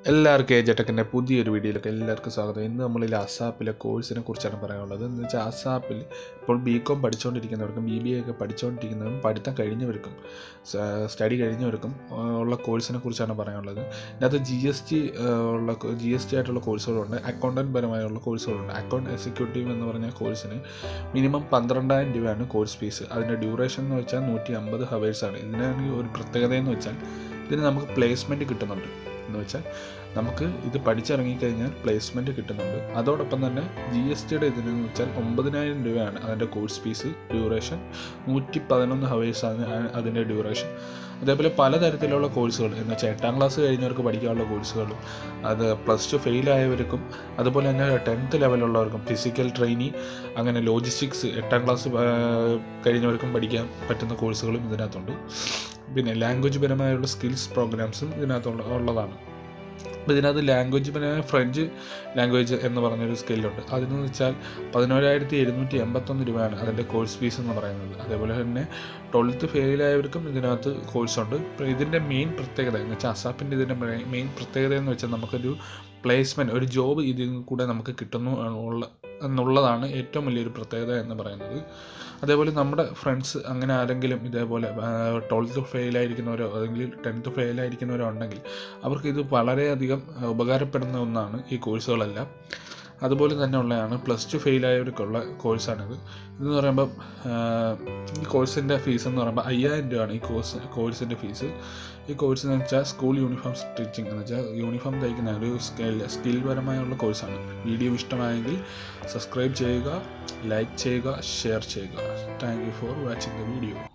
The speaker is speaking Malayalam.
എല്ലാവർക്കും ഏജടെക്കിൻ്റെ പുതിയൊരു വീഡിയോയിലേക്ക് എല്ലാവർക്കും സ്വാഗതം ഇന്ന് നമ്മളിൽ അസാപ്പിലെ കോഴ്സിനെ കുറിച്ചാണ് പറയാനുള്ളത് എന്ന് വെച്ചാൽ അസാപ്പിൽ ഇപ്പോൾ ബി കോം പഠിച്ചുകൊണ്ടിരിക്കുന്നവർക്കും ബി ബി എ ഒക്കെ പഠിച്ചുകൊണ്ടിരിക്കുന്നവർക്കും പഠിത്തം കഴിഞ്ഞവർക്കും സ്റ്റഡി കഴിഞ്ഞവർക്കും ആ, ഉള്ള കോഴ്സിനെ കുറിച്ചാണ് പറയാനുള്ളത് ഇതിനകത്ത് ജി എസ് ടി ഉള്ള ജി എസ് ടി ആയിട്ടുള്ള കോഴ്സുകളുണ്ട് അക്കൗണ്ടൻറ്റ് പരമായുള്ള കോഴ്സുകളുണ്ട് അക്കൗണ്ട് എക്സിക്യൂട്ടീവ് എന്ന് പറഞ്ഞ കോഴ്സിന് മിനിമം പന്ത്രണ്ടായിരം രൂപയാണ് കോഴ്സ് ഫീസ് അതിൻ്റെ ഡ്യൂറേഷൻ എന്ന് വെച്ചാൽ നൂറ്റി അമ്പത് ഹവേഴ്സാണ് ഇതിനാണെങ്കിൽ ഒരു പ്രത്യേകത എന്ന് വെച്ചാൽ ഇതിന് നമുക്ക് പ്ലേസ്മെൻറ്റ് കിട്ടുന്നുണ്ട് എന്ന് വെച്ചാൽ നമുക്ക് ഇത് പഠിച്ചിറങ്ങിക്കഴിഞ്ഞാൽ പ്ലേസ്മെൻറ്റ് കിട്ടുന്നുണ്ട് അതോടൊപ്പം തന്നെ ജി എസ് ടിയുടെ ഇതിനെന്ന് വെച്ചാൽ ഒമ്പതിനായിരം രൂപയാണ് അതിൻ്റെ കോഴ്സ് ഫീസ് ഡ്യൂറേഷൻ നൂറ്റി പതിനൊന്ന് ഹവേഴ്സാണ് അതിൻ്റെ ഡ്യൂറേഷൻ അതേപോലെ പലതരത്തിലുള്ള കോഴ്സുകൾ എന്ന് വെച്ചാൽ എട്ടാം ക്ലാസ് കഴിഞ്ഞവർക്ക് പഠിക്കാനുള്ള കോഴ്സുകളും അത് പ്ലസ് ടു ഫെയിലായവർക്കും അതുപോലെ തന്നെ ടെൻത്ത് ലെവലുള്ളവർക്കും ഫിസിക്കൽ ട്രെയിനി അങ്ങനെ ലോജിസ്റ്റിക്സ് എട്ടാം ക്ലാസ് കഴിഞ്ഞവർക്കും പഠിക്കാൻ പറ്റുന്ന കോഴ്സുകളും ഇതിനകത്തുണ്ട് പിന്നെ ലാംഗ്വേജ് പരമായുള്ള സ്കിൽസ് പ്രോഗ്രാംസും ഇതിനകത്തുള്ള ഉള്ളതാണ് അപ്പോൾ ഇതിനകത്ത് ലാംഗ്വേജ് പരമായ ഫ്രഞ്ച് ലാംഗ്വേജ് എന്ന് പറഞ്ഞൊരു സ്കില്ലുണ്ട് അതിനെന്ന് വെച്ചാൽ പതിനോരായിരത്തി എഴുന്നൂറ്റി എൺപത്തൊന്ന് രൂപയാണ് അതിൻ്റെ കോഴ്സ് ഫീസ് എന്ന് പറയുന്നത് അതേപോലെ തന്നെ ട്വൽത്ത് ഫെയിലായവർക്കും ഇതിനകത്ത് കോഴ്സുണ്ട് അപ്പോൾ ഇതിൻ്റെ മെയിൻ പ്രത്യേകത എന്ന് വെച്ചാൽ അസാപ്പിൻ്റെ ഇതിൻ്റെ മെയിൻ പ്രത്യേകത എന്ന് വെച്ചാൽ നമുക്കൊരു പ്ലേസ്മെൻറ്റ് ഒരു ജോബ് ഇതിൽ കൂടെ നമുക്ക് കിട്ടുന്നു ഉള്ള എന്നുള്ളതാണ് ഏറ്റവും വലിയൊരു പ്രത്യേകത എന്ന് പറയുന്നത് അതേപോലെ നമ്മുടെ ഫ്രണ്ട്സ് അങ്ങനെ ആരെങ്കിലും ഇതേപോലെ ട്വൽത്ത് ഫെയിലായിരിക്കുന്നവരോ അല്ലെങ്കിൽ ടെൻത്ത് ഫെയിലായിരിക്കുന്നവരോ ഉണ്ടെങ്കിൽ അവർക്ക് ഇത് വളരെയധികം ആ, ഉപകാരപ്പെടുന്ന ഒന്നാണ് ഈ കോഴ്സുകളെല്ലാം അതുപോലെ തന്നെ ഉള്ളതാണ് പ്ലസ് ടു ഫെയിലായവർക്കുള്ള കോഴ്സാണിത് ഇതെന്ന് പറയുമ്പം ആ, ഈ കോഴ്സിൻ്റെ ഫീസ് എന്ന് പറയുമ്പോൾ അയ്യായിരം രൂപയാണ് ഈ കോഴ്സ് കോഴ്സിൻ്റെ ഫീസ് ഈ കോഴ്സ് എന്ന് വെച്ചാൽ സ്കൂൾ യൂണിഫോം സ്റ്റിച്ചിങ് എന്ന് വെച്ചാൽ യൂണിഫോം തയ്ക്കുന്ന ഒരു സ്കിൽ സ്കിൽ പരമായുള്ള കോഴ്സാണ് വീഡിയോ ഇഷ്ടമായെങ്കിൽ സബ്സ്ക്രൈബ് ചെയ്യുക ലൈക്ക് ചെയ്യുക ഷെയർ ചെയ്യുക thank you for watching the video